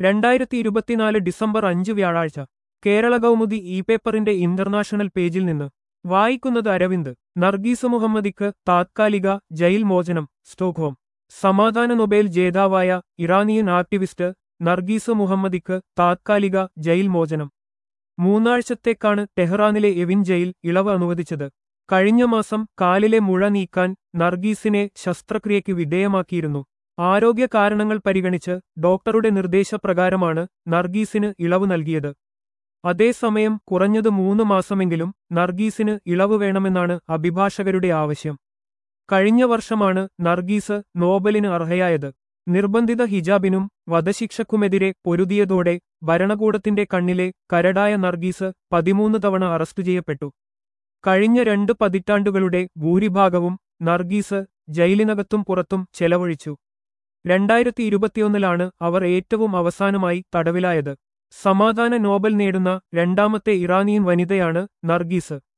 രണ്ടായിരത്തി ഇരുപത്തിനാല് ഡിസംബർ അഞ്ച് വ്യാഴാഴ്ച കേരള കൗമുദി ഇ പേപ്പറിന്റെ ഇന്റർനാഷണൽ പേജിൽ നിന്ന് വായിക്കുന്നത് അരവിന്ദ് നർഗീസ് മുഹമ്മദിക്ക് താത്കാലിക ജയിൽ മോചനം സ്റ്റോക്ക്ഹോം സമാധാന നൊബേൽ ജേതാവായ ഇറാനിയൻ ആക്ടിവിസ്റ്റ് നർഗീസ് മുഹമ്മദിക്ക് താത്കാലിക ജയിൽ മോചനം മൂന്നാഴ്ചത്തേക്കാണ് ടെഹ്റാനിലെ എവിൻ ജയിൽ ഇളവ് അനുവദിച്ചത് കഴിഞ്ഞ മാസം കാലിലെ മുഴ നീക്കാൻ നർഗീസിനെ ശസ്ത്രക്രിയയ്ക്ക് വിധേയമാക്കിയിരുന്നു ആരോഗ്യ കാരണങ്ങൾ പരിഗണിച്ച് ഡോക്ടറുടെ നിർദ്ദേശപ്രകാരമാണ് നർഗീസിന് ഇളവ് നൽകിയത് അതേസമയം കുറഞ്ഞത് മൂന്ന് മാസമെങ്കിലും നർഗീസിന് ഇളവ് വേണമെന്നാണ് അഭിഭാഷകരുടെ ആവശ്യം കഴിഞ്ഞ വർഷമാണ് നർഗീസ് നോബലിന് അർഹയായത് നിർബന്ധിത ഹിജാബിനും വധശിക്ഷക്കുമെതിരെ പൊരുതിയതോടെ ഭരണകൂടത്തിന്റെ കണ്ണിലെ കരടായ നർഗീസ് പതിമൂന്ന് തവണ അറസ്റ്റ് ചെയ്യപ്പെട്ടു കഴിഞ്ഞ രണ്ട് പതിറ്റാണ്ടുകളുടെ ഭൂരിഭാഗവും നർഗീസ് ജയിലിനകത്തും പുറത്തും ചെലവഴിച്ചു രണ്ടായിരത്തി ഇരുപത്തിയൊന്നിലാണ് അവർ ഏറ്റവും അവസാനമായി തടവിലായത് സമാധാന നോബൽ നേടുന്ന രണ്ടാമത്തെ ഇറാനിയൻ വനിതയാണ് നർഗീസ്